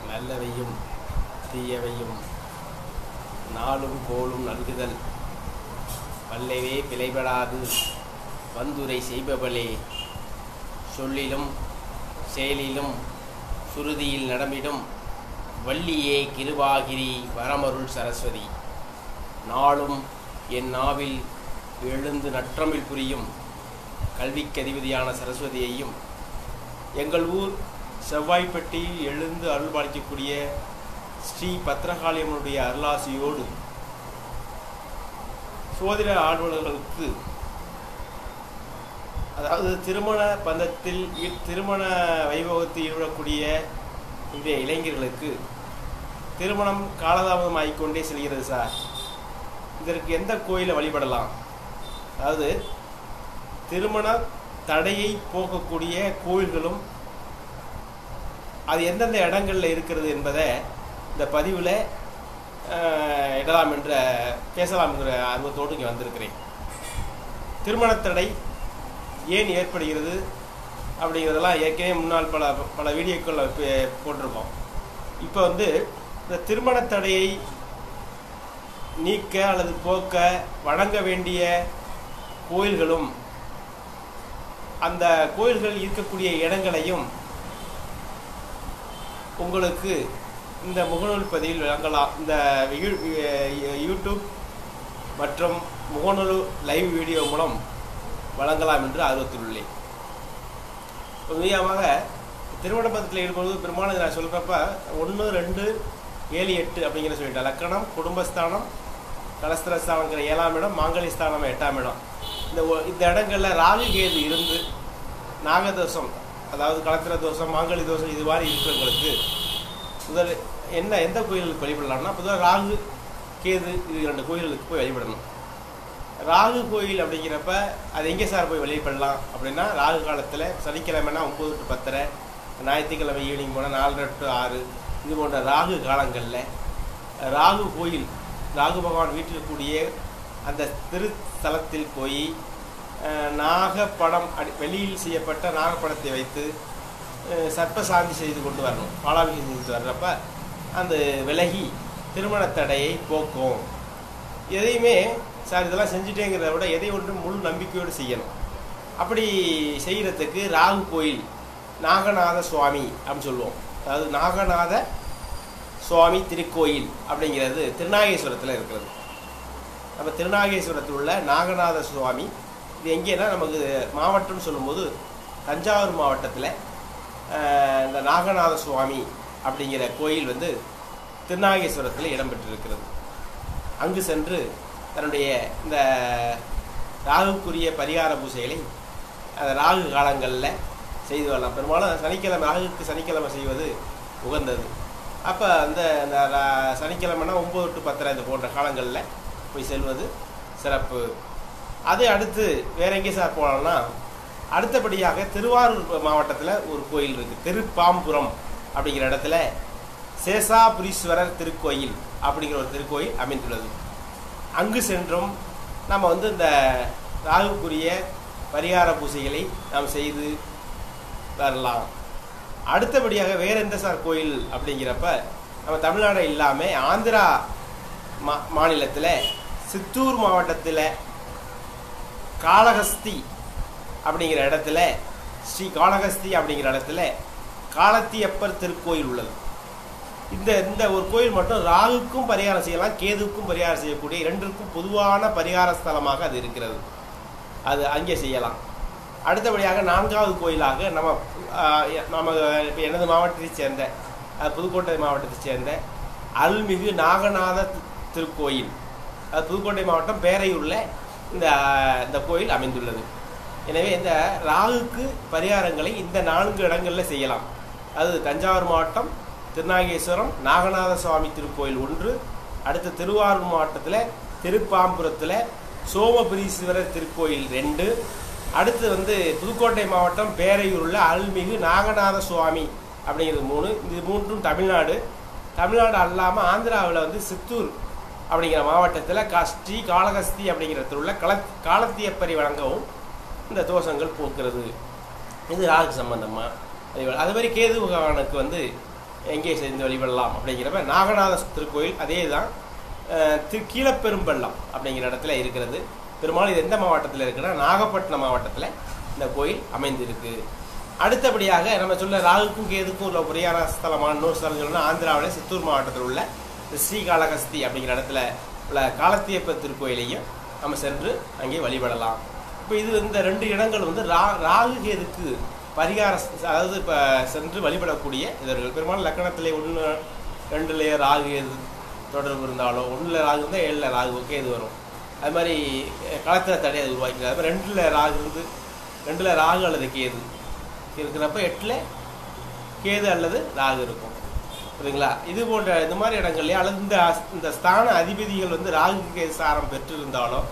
நல்லவையும் தீயவையும் நாளும் கோளும் நல்குதல் வல்லவே பிழைபடாது வந்துரை செய்பவளே சொல்லிலும் செயலிலும் சுருதியில் நடமிடும் வள்ளியே கிருபாகிரி வரமருள் சரஸ்வதி நாளும் என் நாவில் எழுந்து நற்றமிழ் புரியும் கல்விக்கு அதிபதியான சரஸ்வதியையும் எங்கள் ஊர் செவ்வாய்ப்பட்டியில் எழுந்து அருள் பாலிக்கக்கூடிய ஸ்ரீ பத்ரகாளியம்மனுடைய அருளாசியோடு சோதிட ஆர்வலர்களுக்கு அதாவது திருமண பந்தத்தில் ஈ- திருமண வைபவத்தில் ஈடுபடக்கூடிய இன்றைய இளைஞர்களுக்கு திருமணம் காலதாமதம் ஆகிக்கொண்டே செல்கிறது சார் இதற்கு எந்த கோயிலை வழிபடலாம் அதாவது திருமண தடையை போக்கக்கூடிய கோயில்களும் அது எந்தெந்த இடங்களில் இருக்கிறது என்பதை இந்த பதிவில் இடலாம் என்ற பேசலாம் என்கிற ஆர்வத்தோடு இங்கே வந்திருக்கிறேன் திருமணத்தடை ஏன் ஏற்படுகிறது அப்படிங்கிறதெல்லாம் ஏற்கனவே முன்னால் பல பல வீடியோக்கள் பே- போட்டிருக்கோம் இப்போ வந்து இந்த திருமணத்தடையை நீக்க அல்லது போக்க வழங்க வேண்டிய கோயில்களும் அந்த கோயில்கள் இருக்கக்கூடிய இடங்களையும் உங்களுக்கு இந்த முகநூல் பதிவில் வழங்கலாம் இந்த யூ- யூ- யூடியூப் மற்றும் முகநூல் லைவ் வீடியோ மூலம் வழங்கலாம் என்று ஆர்வத்தில் உள்ளேன் உண்மையாக திருமண பந்தத்தில் ஈடுபடுவது பெரும்பாலும் நான் சொல்கிறப்ப ஒன்று ரெண்டு ஏழு எட்டு அப்படிங்கிற சொல்லிட்டேன் லக்கணம் குடும்பஸ்தானம் கலஸ்திரஸ்தானங்கிற ஏழாம் இடம் மாங்கலிஸ்தானம் எட்டாம் இடம் இந்த ஒ- இந்த இடங்களில் ராகு கேது இருந்து நாகதோஷம் அதாவது கலத்திர தோஷம் மாங்கலி தோஷம் இது மாதிரி இருக்கிறவங்களுக்கு முதல் என்ன எந்த கோயிலுக்கு வழிபடலாம்னா பொதுவாக ராகு கேது இது ரெண்டு கோயில்களுக்கு போய் வழிபடணும் ராகு கோயில் அப்படிங்கிறப்ப அது எங்கே சார் போய் வழிபடலாம் அப்படின்னா ராகு காலத்தில் சனிக்கிழமைனா ஒம்பது டு பத்தரை ஞாயிற்றுக்கிழமை ஈவினிங் போனால் நாலரை டு ஆறு இது போன்ற ராகு காலங்களில் ராகு கோயில் ராகு பகவான் வீட்டில் கூடிய அந்த திருத்தலத்தில் போய் அஹ், நாகப்படம் அடி வெளியில் செய்யப்பட்ட நாகப்படத்தை வைத்து அஹ், சர்ப்ப சாந்தி செய்து கொண்டு வரணும் பாலாபிஷேகம் செய்து வர்றப்ப அந்த விலகி திருமணத் தடையை போக்கும் எதையுமே சார் இதெல்லாம் செஞ்சுட்டேங்கிறத விட எதை ஒன்றும் முழு நம்பிக்கையோடு செய்யணும் அப்படி செய்கிறதுக்கு ராகு கோயில் நாகநாத சுவாமி அப்படின்னு சொல்லுவோம் அதாவது நாகநாத சுவாமி திருக்கோயில் அப்படிங்கிறது திருநாகேஸ்வரத்தில் இருக்கிறது நம்ம திருநாகேஸ்வரத்தில் உள்ள நாகநாத சுவாமி இது எங்கேன்னா நமக்கு மாவட்டம்னு சொல்லும்போது தஞ்சாவூர் மாவட்டத்தில் அஹ், இந்த நாகநாத சுவாமி அப்படிங்கிற கோயில் வந்து திருநாகேஸ்வரத்தில் இடம்பெற்றிருக்கிறது அங்கு சென்று தன்னுடைய இந்த ராகுக்குரிய பரிகார பூஜைகளை அந்த ராகு காலங்களில் செய்து வரலாம் பெரும்பாலும் சனிக்கிழமை ராகுக்கு சனிக்கிழமை செய்வது உகந்தது அப்போ அந்த இந்த ரா- சனிக்கிழமைனா ஒம்பது டு பத்தரை இது போன்ற காலங்களில் போய் செல்வது சிறப்பு அது அடுத்து வேற எங்கே சார் போகலாம்னா அடுத்தபடியாக திருவாரூர் மாவட்டத்தில் ஒரு கோயில் இருக்குது திருப்பாம்புரம் அப்படிங்கிற இடத்துல சேஷாபுரீஸ்வரர் திருக்கோயில் அப்படிங்கிற ஒரு திருக்கோயில் அமைந்துள்ளது அங்கு சென்றும் நம்ம வந்து இந்த ராகுக்குரிய பரிகார பூஜைகளை நாம் செய்து வரலாம் அடுத்தபடியாக வேற எந்த சார் கோயில் அப்படிங்கிறப்ப நம்ம தமிழ்நாடு இல்லாமல் ஆந்திரா மா மாநிலத்தில் சித்தூர் மாவட்டத்தில் காளஹஸ்தி அப்படிங்கிற இடத்துல ஸ்ரீ காளஹஸ்தி அப்படிங்கிற இடத்துல காலத்தியப்பர் திருக்கோயில் உள்ளது இந்த இந்த ஒரு கோயில் மட்டும் ராகுக்கும் பரிகாரம் செய்யலாம் கேதுவுக்கும் பரிகாரம் செய்யக்கூடிய இரண்டிற்கும் பொதுவான பரிகார ஸ்தலமாக அது இருக்கிறது அது அங்கே செய்யலாம் அடுத்தபடியாக நான்காவது கோயிலாக நம்ம ஆஹ், நம்ம இப்ப எனது மாவட்டத்தைச் சேர்ந்த அஹ், புதுக்கோட்டை மாவட்டத்தைச் சேர்ந்த அருள்மிகு நாகநாத தி- திருக்கோயில் அது புதுக்கோட்டை மாவட்டம் பேரையூரில் இந்த இந்த கோயில் அமைந்துள்ளது எனவே இந்த ராகுக்கு பரிகாரங்களை இந்த நான்கு இடங்களில் செய்யலாம் அது தஞ்சாவூர் மாவட்டம் திருநாகேஸ்வரம் நாகநாத சுவாமி திருக்கோயில் ஒன்று அடுத்து திருவாரூர் மாவட்டத்தில் திருப்பாம்புரத்தில் சோமபுரீஸ்வரர் திருக்கோயில் ரெண்டு அடுத்து வந்து புதுக்கோட்டை மாவட்டம் பேரையூரில் அருள்மிகு நாகநாத சுவாமி அப்படிங்கிறது மூணு இது மூன்றும் தமிழ்நாடு தமிழ்நாடு அல்லாமல் ஆந்திராவில் வந்து சித்தூர் அப்படிங்கிற மாவட்டத்தில் கா ஸ்ரீ காளகஸ்தி அப்படிங்கிற இடத்துல உள்ள கல காலத்தியப்பரி வழங்கவும் இந்த தோஷங்கள் போக்குறது இது ராகு சம்பந்தமாக அது மாதிரி கேது பகவானுக்கு வந்து எங்கே சென்று வழிபடலாம் அப்படிங்கிறப்ப நாகநாத திருக்கோயில் அதே தான் அஹ், திரு கீழப்பெரும்பள்ளம் அப்படிங்கிற இடத்துல இருக்கிறது பெரும்பாலும் இது எந்த மாவட்டத்தில் இருக்குன்னா நாகப்பட்டினம் மாவட்டத்தில் இந்த கோயில் அமைந்திருக்கு அடுத்தபடியாக நம்ம சொல்ல ராகுக்கும் கேதுக்கும் உள்ள புரியான ஸ்தலமான இன்னொரு ஸ்தலம் சொல்லணும்னா ஆந்திராவில் சித்தூர் மாவட்டத்தில் உள்ள இந்த ஸ்ரீகாளஹஸ்தி அப்படிங்கிற இடத்துல உள்ள காலத்தியப்ப திருக்கோயிலையும் நம்ம சென்று அங்கே வழிபடலாம் இப்போ இது இந்த ரெண்டு இடங்கள் வந்து ரா ராகு கேதுக்கு பரிகார அதாவது இப்போ சென்று வழிபடக்கூடிய இதர்கள் பெரும்பாலும் லக்கணத்திலே ஒன்று ரெண்டுலேயே ராகு கேது தொடர்பு இருந்தாலோ ஒன்றில் ராகு இருந்தால் ஏழில் ராகு கேது வரும் அது மாதிரி களத்தில் தடை அது உருவாக்கிறது அது மாதிரி ரெண்டில் ராகு இருந்து ரெண்டில் ராகு அல்லது கேது இருக்கிறப்ப எட்டில் கேது அல்லது ராகு இருக்கும் புரியுதுங்களா இது போன்ற இந்த மாதிரி இடங்கள்லயே அல்லது இந்த அஸ்- இந்த ஸ்தான அதிபதிகள் வந்து ராகு கேது சாரம் பெற்றிருந்தாலும்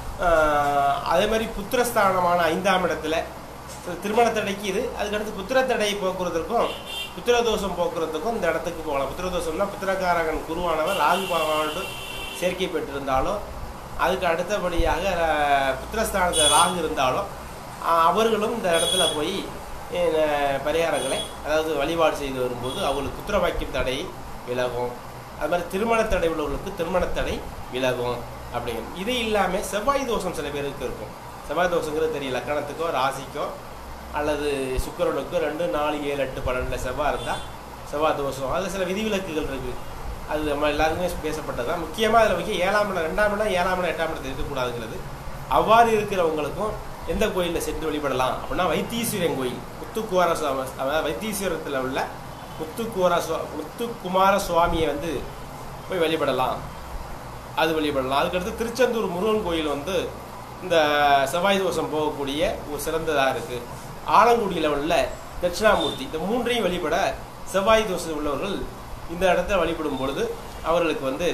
ஆஹ், அதே மாதிரி புத்திரஸ்தானமான ஐந்தாம் இடத்துல திருமண தடைக்கு இது அதுக்கடுத்து புத்திர தடையை போக்குறதுக்கும் புத்திரதோஷம் போக்குறதுக்கும் இந்த இடத்துக்கு போகலாம் புத்திரதோஷம்னா புத்திரகாரகன் குருவானவர் ராகு பகவானோடு சேர்க்கை பெற்றிருந்தாலும் அதுக்கு அடுத்தபடியாக அஹ், புத்திரஸ்தானத்தில் ராகு இருந்தாலும் அஹ், அவர்களும் இந்த இடத்துல போய் அஹ், பரிகாரங்களை அதாவது வழிபாடு செய்து வரும்போது அவங்களுக்கு புத்திர வாக்கியம் தடை விலகும் அது மாதிரி திருமண தடை உள்ளவர்களுக்கு திருமண தடை விலகும் அப்படிங்கிறது இது இல்லாமல் செவ்வாய் தோஷம் சில பேருக்கு இருக்கும் செவ்வாய் தோஷங்கிறது தெரியும் லக்கணத்துக்கோ ராசிக்கோ அல்லது சுக்கிரனுக்கோ ரெண்டு நாலு ஏழு எட்டு பன்னெண்டில் செவ்வாய் இருந்தால் செவ்வாய் தோஷம் அதில் சில விதிவிலக்குகள் இருக்குது அது நம்ம எல்லாருக்குமே பேசப்பட்டது தான் முக்கியமாக அதில் முக்கிய ஏழாம் இடம் ரெண்டாம் இடம் ஏழாம் இடம் எட்டாம் இடத்தில் இருக்கக்கூடாதுங்கிறது அவ்வாறு இருக்கிறவங்களுக்கும் எந்த கோயிலில் சென்று வழிபடலாம் அப்படின்னா வைத்தீஸ்வரன் கோயில் முத்துக்குமார சுவாமி அதாவது வைத்தீஸ்வரத்தில் உள்ள முத்துக்குமார சுவா முத்துக்குமார சுவாமியை வந்து போய் வழிபடலாம் அது வழிபடலாம் அதுக்கடுத்து திருச்செந்தூர் முருகன் கோயில் வந்து இந்த செவ்வாய் தோஷம் போகக்கூடிய ஒரு சிறந்ததாக இருக்குது ஆலங்குடியில் உள்ள தட்சிணாமூர்த்தி இந்த மூன்றையும் வழிபட செவ்வாய் தோஷம் உள்ளவர்கள் இந்த இடத்துல வழிபடும் பொழுது அவர்களுக்கு வந்து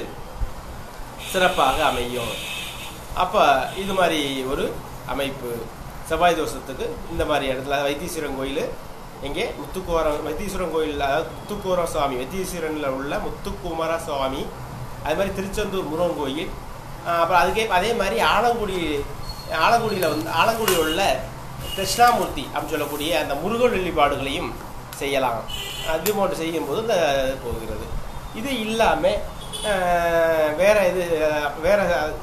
சிறப்பாக அமையும் அப்போ இது மாதிரி ஒரு அமைப்பு செவ்வாய் தோஷத்துக்கு இந்த மாதிரி இடத்துல அதாவது வைத்தீஸ்வரன் கோயில் எங்கே முத்துக்குமாரம் வைத்தீஸ்வரன் கோயில் அதாவது முத்துக்குமார சுவாமி வைத்தீஸ்வரனில் உள்ள முத்துக்குமார சுவாமி அது மாதிரி திருச்செந்தூர் முருகன் கோயில் ஆஹ் அப்புறம் அதுக்கே அதே மாதிரி ஆலங்குடி ஆலங்குடியில் வந்து ஆலங்குடியில் உள்ள கிருஷ்ணாமூர்த்தி அப்படின்னு சொல்லக்கூடிய அந்த முருகன் வழிபாடுகளையும் செய்யலாம் அது போன்று செய்யும்போது இந்த போகிறது இது இல்லாமல் வேற இது அஹ், வேற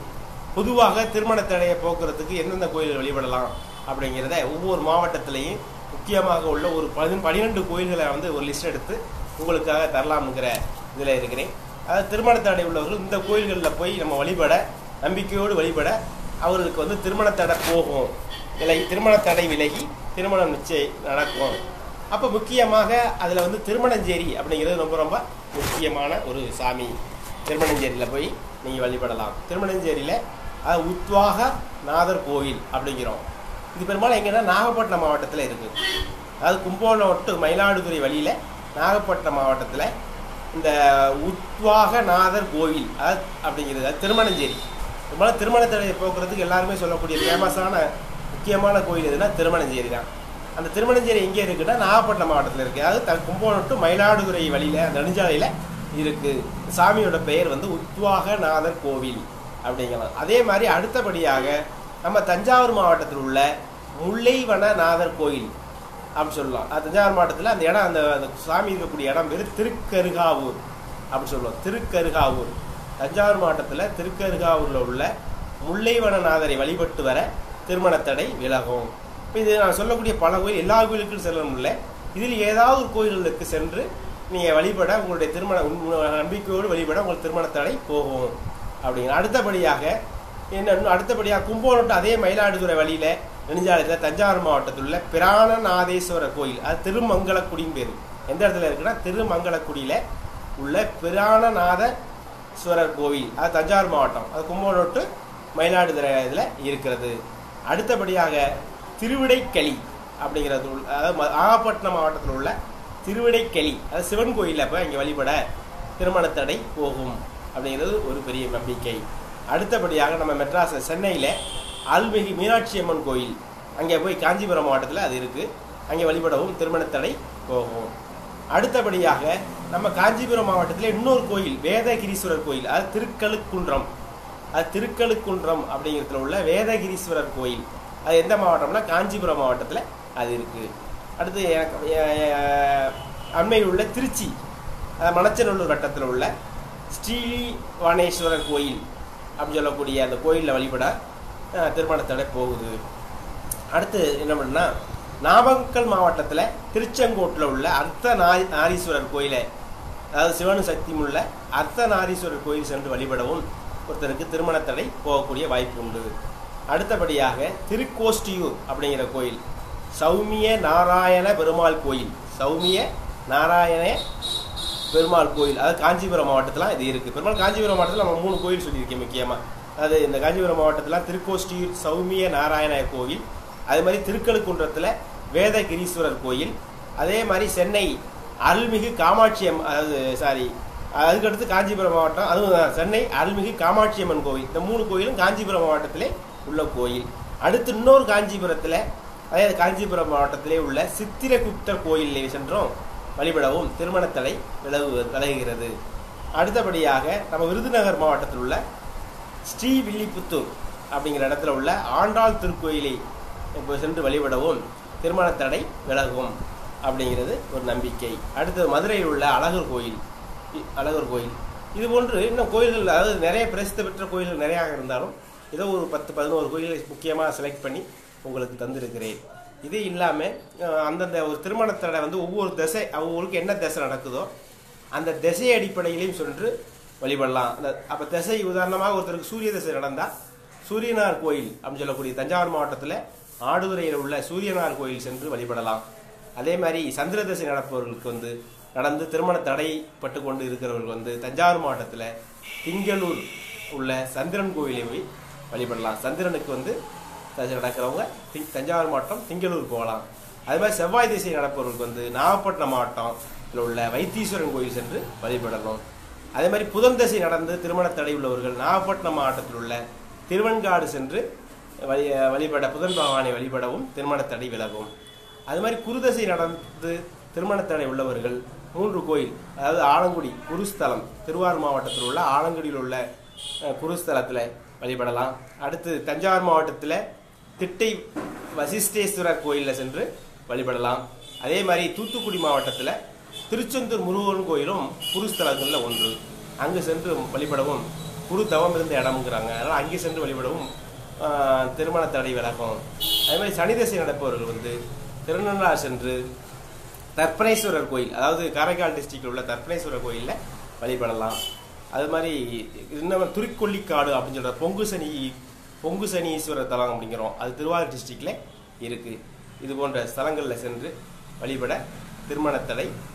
பொதுவாக திருமண தடையை போக்குறதுக்கு எந்தெந்த கோயில் வழிபடலாம் அப்படிங்கிறத ஒவ்வொரு மாவட்டத்திலையும் முக்கியமாக உள்ள ஒரு பதி பன்னிரெண்டு கோயில்களை வந்து ஒரு லிஸ்ட் எடுத்து உங்களுக்காக தரலாம்ங்கிற இதில் இருக்கிறேன் அதாவது திருமண தடை உள்ளவர்கள் இந்த கோயில்களில் போய் நம்ம வழிபட நம்பிக்கையோடு வழிபட அவர்களுக்கு வந்து திருமண தடை போகும் இல்லை திருமண தடை விலகி திருமணம் நிச்சயம் நடக்கும் அப்போ முக்கியமாக அதில் வந்து திருமணஞ்சேரி அப்படிங்கிறது ரொம்ப ரொம்ப முக்கியமான ஒரு சாமி திருமணஞ்சேரியில் போய் நீங்கள் வழிபடலாம் திருமணஞ்சேரியில் அது உத்வாக நாதர் கோயில் அப்படிங்கிறோம் இது பெரும்பாலும் எங்கன்னா நாகப்பட்டினம் மாவட்டத்தில் இருக்குது அதாவது கும்பகோணம் விட்டு மயிலாடுதுறை வழியில் நாகப்பட்டினம் மாவட்டத்தில் இந்த உத்வாக நாதர் கோயில் அதாவது அப்படிங்கிறது அது திருமணஞ்சேரி பெரும்பாலும் திருமண தடையை போக்குறதுக்கு எல்லாருமே சொல்லக்கூடிய ஃபேமஸான முக்கியமான கோயில் எதுனா திருமணஞ்சேரி தான் அந்த திருமணஞ்சேரி எங்கே இருக்குன்னா நாகப்பட்டினம் மாவட்டத்தில் இருக்குது அதாவது த கும்பகோணம் to மயிலாடுதுறை வழியில் அந்த நெடுஞ்சாலையில் இருக்குது சாமியோட பெயர் வந்து உத்வாக நாதர் கோவில் அப்படிங்கலாம் அதே மாதிரி அடுத்தபடியாக நம்ம தஞ்சாவூர் மாவட்டத்தில் உள்ள முல்லைவன நாதர் கோயில் அப்படின்னு சொல்லலாம் அது தஞ்சாவூர் மாவட்டத்தில் அந்த இடம் அந்த அந்த சாமி இருக்கக்கூடிய இடம் பேர் திருக்கருகாவூர் அப்படின்னு சொல்லுவோம் திருக்கருகாவூர் தஞ்சாவூர் மாவட்டத்தில் திருக்கருகாவூரில் உள்ள முல்லைவனநாதரை வழிபட்டு வர திருமணத்தடை விலகும் இப்போ இது நான் சொல்லக்கூடிய பல கோயில் எல்லா கோயிலுக்கும் செல்ல முடியல இதில் ஏதாவது ஒரு கோயில்களுக்கு சென்று நீங்கள் வழிபட உங்களுடைய திருமண உங்க நம்பிக்கையோடு வழிபட உங்கள் திருமணத்தடை போகும் அப்படிங்கிற அடுத்தபடியாக என்ன இன்னும் அடுத்தபடியாக கும்பகோணம் அதே மயிலாடுதுறை வழியில் நெடுஞ்சாலையில் தஞ்சாவூர் மாவட்டத்தில் உள்ள பிராணநாதேஸ்வரர் கோயில் அது திருமங்கலக்குடின்னு பேர் எந்த இடத்துல இருக்குன்னா திருமங்கலக்குடியில் உள்ள பிராணநாதேஸ்வரர் கோவில் அது தஞ்சாவூர் மாவட்டம் அது கும்பகோணம் to மயிலாடுதுறை இதில் இருக்கிறது அடுத்தபடியாக திருவிடைக்களி அப்படிங்கிறது உள்ள- அதாவது ம- நாகப்பட்டினம் மாவட்டத்தில் உள்ள திருவிடைக்களி அது சிவன் கோயிலில் போய் அங்கே வழிபட திருமணத்தடை போகும் அப்படிங்கிறது ஒரு பெரிய நம்பிக்கை அடுத்தபடியாக நம்ம மெட்ராஸ் சென்னையில் அருள்மிகு மீனாட்சி அம்மன் கோயில் அங்கே போய் காஞ்சிபுரம் மாவட்டத்தில் அது இருக்குது அங்கே வழிபடவும் திருமணத்தடை போகும் அடுத்தபடியாக நம்ம காஞ்சிபுரம் மாவட்டத்தில் இன்னொரு கோயில் வேதகிரீஸ்வரர் கோயில் அது திருக்கழுக்குன்றம் அது திருக்கழுக்குன்றம் அப்படிங்கிறதுல உள்ள வேதகிரீஸ்வரர் கோயில் அது எந்த மாவட்டம்னா காஞ்சிபுரம் மாவட்டத்தில் அது இருக்குது அடுத்து எனக்கு எ- எ- அண்மையில் உள்ள திருச்சி அஹ், மணச்சநல்லூர் வட்டத்தில் உள்ள ஸ்ரீவானேஸ்வரர் கோயில் அப்படின்னு சொல்லக்கூடிய அந்த கோயிலில் வழிபட அஹ், திருமண தடை போகுது அடுத்து என்ன பண்ணா நாமக்கல் மாவட்டத்தில் திருச்செங்கோட்டில் உள்ள அர்த்த நா- நாரீஸ்வரர் கோயிலை அதாவது சிவனு சக்தியும் உள்ள அர்த்த நாரீஸ்வரர் கோயில் சென்று வழிபடவும் ஒருத்தருக்கு திருமண தடை போகக்கூடிய வாய்ப்பு உண்டு அடுத்தபடியாக திருக்கோஷ்டியூர் அப்படிங்கிற கோயில் சௌமிய நாராயண பெருமாள் கோயில் சௌமிய நாராயண பெருமாள் கோயில் அதாவது காஞ்சிபுரம் மாவட்டத்தில் இது இருக்குது பெருமாள் காஞ்சிபுரம் மாவட்டத்தில் நம்ம மூணு கோயில் சொல்லியிருக்கேன் முக்கியமாக அது இந்த காஞ்சிபுரம் மாவட்டத்தில் திருக்கோஷ்டியூர் சௌமிய நாராயண கோயில் அதே மாதிரி திருக்கழுக்குன்றத்தில் வேதகிரீஸ்வரர் கோயில் அதே மாதிரி சென்னை அருள்மிகு காமாட்சி அம்ம அதாவது சாரி அதுக்கடுத்து காஞ்சிபுரம் மாவட்டம் அதுவும் தான், சென்னை அருள்மிகு காமாட்சி அம்மன் கோயில் இந்த மூணு கோயிலும் காஞ்சிபுரம் மாவட்டத்திலே உள்ள கோயில் அடுத்து இன்னொரு காஞ்சிபுரத்தில் அதாவது காஞ்சிபுரம் மாவட்டத்திலே உள்ள சித்திரகுப்தர் கோயிலில் சென்றோம் வழிபடவும் திருமணத்தடை விலகு விலகுகிறது அடுத்தபடியாக நம்ம விருதுநகர் மாவட்டத்தில் உள்ள ஸ்ரீவில்லிபுத்தூர் அப்படிங்கிற இடத்துல உள்ள ஆண்டாள் திருக்கோயிலை இப்போ சென்று வழிபடவும் திருமணத்தடை விலகும் அப்படிங்கிறது ஒரு நம்பிக்கை அடுத்து மதுரையில் உள்ள அழகர் கோயில் இ- அழகர் கோயில் இது போன்று இன்னும் கோயில்கள் அதாவது நிறைய பிரசித்தி பெற்ற கோயில்கள் நிறையா இருந்தாலும் ஏதோ ஒரு பத்து பதினோரு கோயில்களை முக்கியமாக செலக்ட் பண்ணி உங்களுக்கு தந்திருக்கிறேன் இது இல்லாமல் அந்தந்த ஒரு திருமணத்தடை வந்து ஒவ்வொரு திசை அவங்களுக்கு என்ன திசை நடக்குதோ அந்த திசை அடிப்படையிலையும் சென்று வழிபடலாம் அந்த அப்போ திசை உதாரணமாக ஒருத்தருக்கு சூரிய திசை நடந்தால் சூரியனார் கோயில் அப்படின்னு சொல்லக்கூடிய தஞ்சாவூர் மாவட்டத்தில் ஆடுதுறையில் உள்ள சூரியனார் கோயில் சென்று வழிபடலாம் அதே மாதிரி சந்திர திசை நடப்பவர்களுக்கு வந்து நடந்து திருமண தடைப்பட்டு கொண்டு இருக்கிறவர்கள் வந்து தஞ்சாவூர் மாவட்டத்தில் திங்களூர் உள்ள சந்திரன் கோயிலை போய் வழிபடலாம் சந்திரனுக்கு வந்து தசை நடக்கிறவங்க தி- தஞ்சாவூர் மாவட்டம் திங்களூர் போகலாம் அதே மாதிரி செவ்வாய் திசை நடப்பவர்களுக்கு வந்து நாகப்பட்டினம் மாவட்டத்தில் உள்ள வைத்தீஸ்வரன் கோயில் சென்று வழிபடணும் அதே மாதிரி புதன் திசை நடந்து திருமண தடை உள்ளவர்கள் நாகப்பட்டினம் மாவட்டத்தில் உள்ள திருவெண்காடு சென்று வழி வழிபட புதன் பகவானை வழிபடவும் திருமண தடை விலகும் அது மாதிரி குருதசை நடந்து திருமண தடை உள்ளவர்கள் மூன்று கோயில் அதாவது ஆலங்குடி குருஸ்தலம் திருவாரூர் மாவட்டத்தில் உள்ள ஆலங்குடியில் உள்ள அஹ், குருஸ்தலத்தில் வழிபடலாம் அடுத்து தஞ்சாவூர் மாவட்டத்தில் திட்டை வசிஷ்டேஸ்வரர் கோயிலில் சென்று வழிபடலாம் அதே மாதிரி தூத்துக்குடி மாவட்டத்தில் திருச்செந்தூர் முருகன் கோயிலும் குருஸ்தலங்களில் ஒன்று அங்கு சென்று வழிபடவும் குரு தவம் இருந்த இடம்ங்கிறாங்க அதனால் அங்கே சென்று வழிபடவும் ஆஹ், திருமண தடை விலகும் அதே மாதிரி சனி திசை நடப்பவர்கள் வந்து திருநள்ளாறு சென்று தர்ப்பணேஸ்வரர் கோயில் அதாவது காரைக்கால் டிஸ்ட்ரிக்டில் உள்ள தர்ப்பணேஸ்வரர் கோயிலில் வழிபடலாம் அது மாதிரி இன்னும் துரிக்கொல்லிக்காடு அப்படின்னு சொல்கிற பொங்கு சனி பொங்கு சனீஸ்வரர் தலம் அப்படிங்கிறோம் அது திருவாரூர் டிஸ்ட்ரிக்டில் இருக்குது இது போன்ற ஸ்தலங்களில் சென்று வழிபட திருமணத்தடை